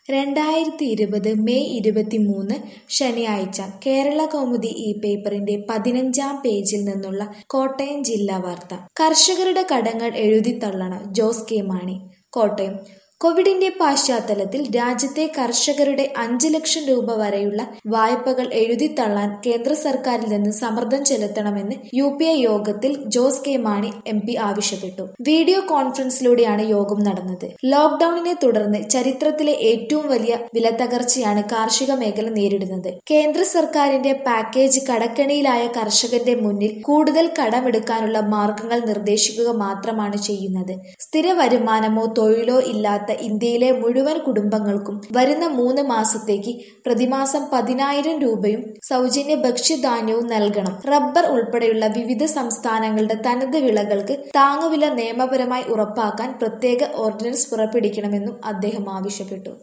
രണ്ടായിരത്തി ഇരുപത് മെയ് ഇരുപത്തിമൂന്ന് ശനിയാഴ്ച കേരള കൗമുദി ഈ പേപ്പറിന്റെ പതിനഞ്ചാം പേജിൽ നിന്നുള്ള കോട്ടയം ജില്ലാ വാർത്ത കർഷകരുടെ കടങ്ങൾ എഴുതിത്തള്ളണം ജോസ് കെ മാണി കോട്ടയം കോവിഡിന്റെ പശ്ചാത്തലത്തിൽ രാജ്യത്തെ കർഷകരുടെ അഞ്ച് ലക്ഷം രൂപ വരെയുള്ള വായ്പകൾ എഴുതിത്തള്ളാൻ കേന്ദ്ര സർക്കാരിൽ നിന്ന് സമ്മർദ്ദം ചെലുത്തണമെന്ന് യു പി ഐ യോഗത്തിൽ Jose K Mani M P ആവശ്യപ്പെട്ടു വീഡിയോ കോൺഫറൻസിലൂടെയാണ് യോഗം നടന്നത് ലോക്ഡൌണിനെ തുടർന്ന് ചരിത്രത്തിലെ ഏറ്റവും വലിയ വിലത്തകർച്ചയാണ് കാർഷിക മേഖല നേരിടുന്നത് കേന്ദ്ര സർക്കാരിന്റെ പാക്കേജ് കടക്കണിയിലായ കർഷകന്റെ മുന്നിൽ കൂടുതൽ കടമെടുക്കാനുള്ള മാർഗങ്ങൾ നിർദ്ദേശിക്കുക മാത്രമാണ് ചെയ്യുന്നത് സ്ഥിര വരുമാനമോ തൊഴിലോ ഇല്ലാത്ത ഇന്ത്യയിലെ മുഴുവൻ കുടുംബങ്ങൾക്കും വരുന്ന മൂന്ന് മാസത്തേക്ക് പ്രതിമാസം പതിനായിരം രൂപയും സൗജന്യ ഭക്ഷ്യധാന്യവും നൽകണം റബ്ബർ ഉൾപ്പെടെയുള്ള വിവിധ സംസ്ഥാനങ്ങളുടെ തനത് വിളകൾക്ക് താങ്ങുവില നിയമപരമായി ഉറപ്പാക്കാൻ പ്രത്യേക ഓർഡിനൻസ് പുറപ്പെടുവിക്കണമെന്നും അദ്ദേഹം ആവശ്യപ്പെട്ടു